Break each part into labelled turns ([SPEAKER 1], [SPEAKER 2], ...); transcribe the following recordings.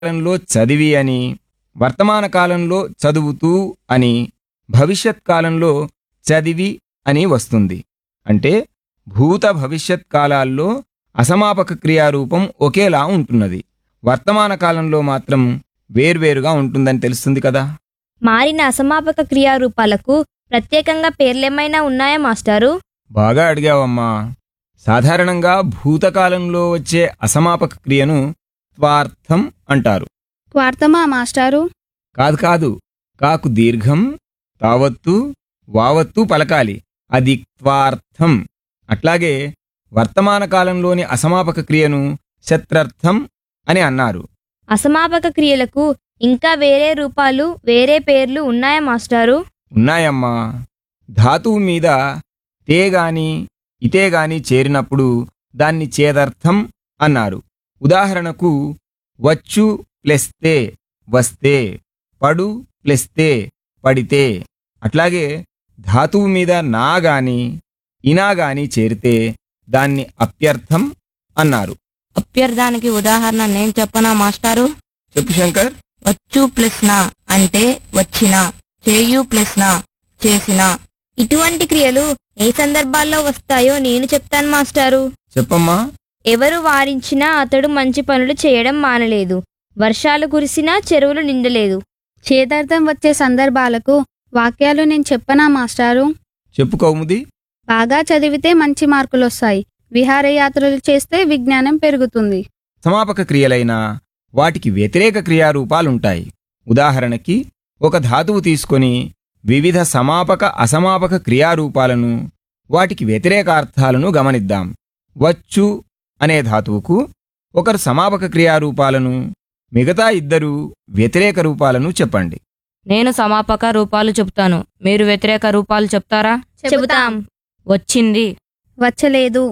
[SPEAKER 1] కాలంలో చదివి అని వర్తమాన కాలంలో చదువుతూ అని భవిష్యత్ కాలంలో చదివి అని వస్తుంది అంటే భూత భవిష్యత్ కాలాల్లో అసమాపక క్రియారూపం ఒకేలా ఉంటున్నది వర్తమాన కాలంలో మాత్రం వేర్వేరుగా ఉంటుందని తెలుస్తుంది కదా
[SPEAKER 2] మారిన అసమాపక క్రియారూపాలకు ప్రత్యేకంగా పేర్లేమైనా ఉన్నాయా మాస్టారు
[SPEAKER 1] బాగా అడిగావమ్మా సాధారణంగా భూతకాలంలో వచ్చే అసమాపక క్రియను త్వార్థం అంటారు
[SPEAKER 3] వార్తమా మాస్టారు
[SPEAKER 1] కాదు కాదు కాకు దీర్ఘం తావత్తు వావత్తు పలకాలి అది త్వార్థం అట్లాగే వర్తమాన కాలంలోని అసమాపక క్రియను శత్రర్థం అని అన్నారు
[SPEAKER 2] అసమాపక క్రియలకు ఇంకా వేరే రూపాలు వేరే పేర్లు ఉన్నాయా మాస్టారు
[SPEAKER 1] ఉన్నాయమ్మా ధాతువు మీద తే గాని ఇతే గాని చేరినప్పుడు దాన్ని చేదర్థం అన్నారు ఉదాహరణకు వచ్చు ప్లస్ తే వస్తే పడు ప్లస్ తే పడితే అట్లాగే ధాతువు మీద నా గాని ఇనా గాని చేరితే దాన్ని అప్యర్థం అన్నారు
[SPEAKER 4] అభ్యర్థానికి ఉదాహరణ నేను చెప్పనా మాస్టారు
[SPEAKER 1] చెప్పు శంకర్
[SPEAKER 4] వచ్చు ప్లస్ నా అంటే వచ్చిన చేయు ప్లస్ నా చేసిన
[SPEAKER 2] ఇటువంటి క్రియలు ఏ సందర్భాల్లో వస్తాయో నేను చెప్తాను మాస్టారు
[SPEAKER 1] చెప్పమ్మా
[SPEAKER 2] ఎవరు వారించినా అతడు మంచి పనులు చేయడం మానలేదు వర్షాలు కురిసినా చెరువులు నిండలేదు
[SPEAKER 3] చేదార్థం వచ్చే సందర్భాలకు వాక్యాలు నేను చెప్పనా మాస్టారు
[SPEAKER 1] చెప్పు కౌముది
[SPEAKER 3] బాగా చదివితే మంచి మార్కులు వస్తాయి విహారయాత్రలు చేస్తే విజ్ఞానం పెరుగుతుంది
[SPEAKER 1] సమాపక క్రియలైన వాటికి వ్యతిరేక క్రియారూపాలుంటాయి ఉదాహరణకి ఒక ధాతువు తీసుకొని వివిధ సమాపక అసమాపక క్రియారూపాలను వాటికి వ్యతిరేకార్థాలను గమనిద్దాం వచ్చు అనే ధాతువుకు ఒకరు సమాపక క్రియారూపాలను మిగతా ఇద్దరు వ్యతిరేక రూపాలను చెప్పండి
[SPEAKER 4] నేను సమాపక రూపాలు చెప్తాను మీరు వ్యతిరేక రూపాలు చెప్తారా
[SPEAKER 2] చెబుతాం
[SPEAKER 4] వచ్చింది
[SPEAKER 3] వచ్చలేదు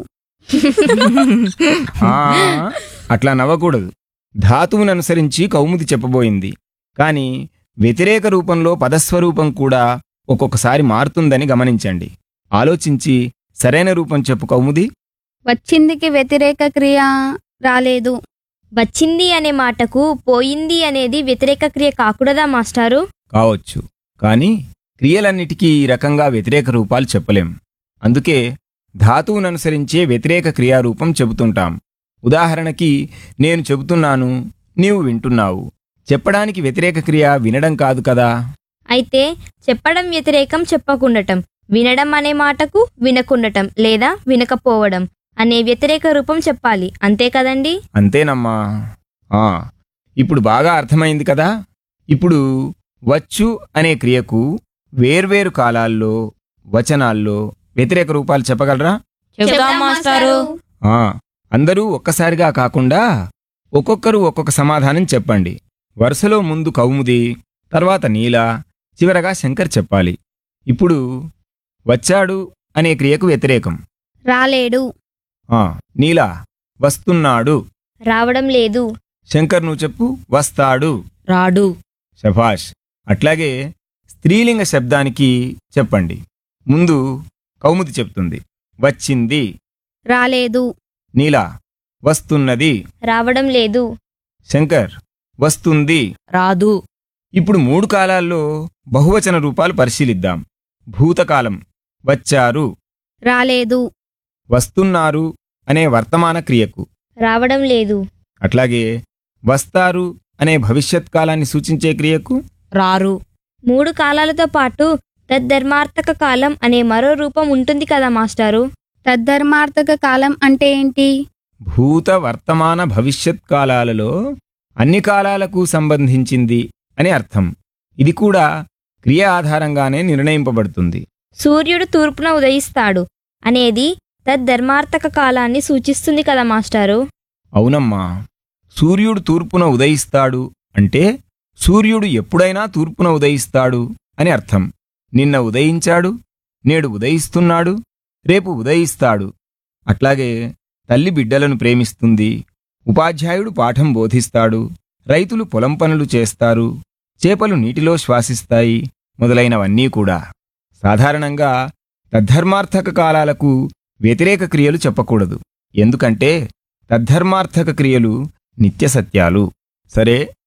[SPEAKER 1] ఆ, అట్లా నవ్వకూడదు ధాతువును అనుసరించి కౌముది చెప్పబోయింది కాని వ్యతిరేక రూపంలో పదస్వరూపం కూడా ఒక్కొక్కసారి మారుతుందని గమనించండి ఆలోచించి సరైన రూపం చెప్పు కౌముది
[SPEAKER 3] వచ్చిందికి వ్యతిరేక క్రియ రాలేదు
[SPEAKER 2] వచ్చింది అనే మాటకు పోయింది అనేది వ్యతిరేక క్రియ కాకూడదా మాస్టారు
[SPEAKER 1] కావచ్చు కానీ క్రియలన్నిటికీ ఈ రకంగా వ్యతిరేక రూపాలు చెప్పలేం అందుకే ధాతువును అనుసరించే వ్యతిరేక క్రియారూపం చెబుతుంటాం ఉదాహరణకి నేను చెబుతున్నాను నీవు వింటున్నావు చెప్పడానికి వ్యతిరేక క్రియ వినడం కాదు కదా
[SPEAKER 2] అయితే చెప్పడం వ్యతిరేకం చెప్పకుండటం వినడం అనే మాటకు వినకుండటం లేదా వినకపోవడం అనే వ్యతిరేక రూపం చెప్పాలి అంతే కదండి
[SPEAKER 1] అంతేనమ్మా ఆ, ఇప్పుడు బాగా అర్థమైంది కదా ఇప్పుడు వచ్చు అనే క్రియకు వేర్వేరు కాలాల్లో వచనాల్లో వ్యతిరేక రూపాలు చెప్పగలరా
[SPEAKER 4] చెప్తాం మాస్టారు
[SPEAKER 1] ఆ, అందరూ ఒక్కసారిగా కాకుండా ఒక్కొక్కరు ఒక్కొక్క సమాధానం చెప్పండి వరుసలో ముందు కౌముది తర్వాత నీల చివరగా శంకర్ చెప్పాలి ఇప్పుడు వచ్చాడు అనే క్రియకు వ్యతిరేకం
[SPEAKER 3] రాలేడు
[SPEAKER 1] ఆ, నీల వస్తున్నాడు
[SPEAKER 2] రావడం లేదు
[SPEAKER 1] శంకర్ నువ్వు చెప్పు వస్తాడు
[SPEAKER 4] రాడు
[SPEAKER 1] శభాష్ అట్లాగే స్త్రీలింగ శబ్దానికి చెప్పండి ముందు కౌముది చెప్తుంది వచ్చింది
[SPEAKER 3] రాలేదు
[SPEAKER 1] నీలా వస్తున్నది
[SPEAKER 2] రావడం లేదు
[SPEAKER 1] శంకర్ వస్తుంది
[SPEAKER 4] రాదు
[SPEAKER 1] ఇప్పుడు మూడు కాలాల్లో బహువచన రూపాలు పరిశీలిద్దాం భూతకాలం వచ్చారు
[SPEAKER 3] రాలేదు
[SPEAKER 1] వస్తున్నారు అనే వర్తమాన క్రియకు
[SPEAKER 2] రావడం లేదు
[SPEAKER 1] అట్లాగే వస్తారు అనే భవిష్యత్ కాలాన్ని సూచించే క్రియకు
[SPEAKER 4] రారు
[SPEAKER 2] మూడు కాలాలతో పాటు తద్ధర్మార్థక కాలం అనే మరో రూపం ఉంటుంది కదా మాస్టారు
[SPEAKER 3] తద్ధర్మార్థక కాలం అంటే ఏంటి
[SPEAKER 1] భూత వర్తమాన భవిష్యత్ కాలాలలో అన్ని కాలాలకు సంబంధించింది అని అర్థం ఇది కూడా క్రియ ఆధారంగానే నిర్ణయింపబడుతుంది
[SPEAKER 2] సూర్యుడు తూర్పున ఉదయిస్తాడు అనేది తద్ధర్మార్థక కాలాన్ని సూచిస్తుంది కదా మాస్టారు
[SPEAKER 1] అవునమ్మా సూర్యుడు తూర్పున ఉదయిస్తాడు అంటే సూర్యుడు ఎప్పుడైనా తూర్పున ఉదయిస్తాడు అని అర్థం నిన్న ఉదయించాడు నేడు ఉదయిస్తున్నాడు రేపు ఉదయిస్తాడు అట్లాగే తల్లి బిడ్డలను ప్రేమిస్తుంది ఉపాధ్యాయుడు పాఠం బోధిస్తాడు రైతులు పొలం పనులు చేస్తారు చేపలు నీటిలో శ్వాసిస్తాయి మొదలైనవన్నీ కూడా సాధారణంగా తద్ధర్మార్థక కాలాలకు వ్యతిరేక క్రియలు చెప్పకూడదు ఎందుకంటే తద్ధర్మార్థక క్రియలు నిత్య సత్యాలు సరే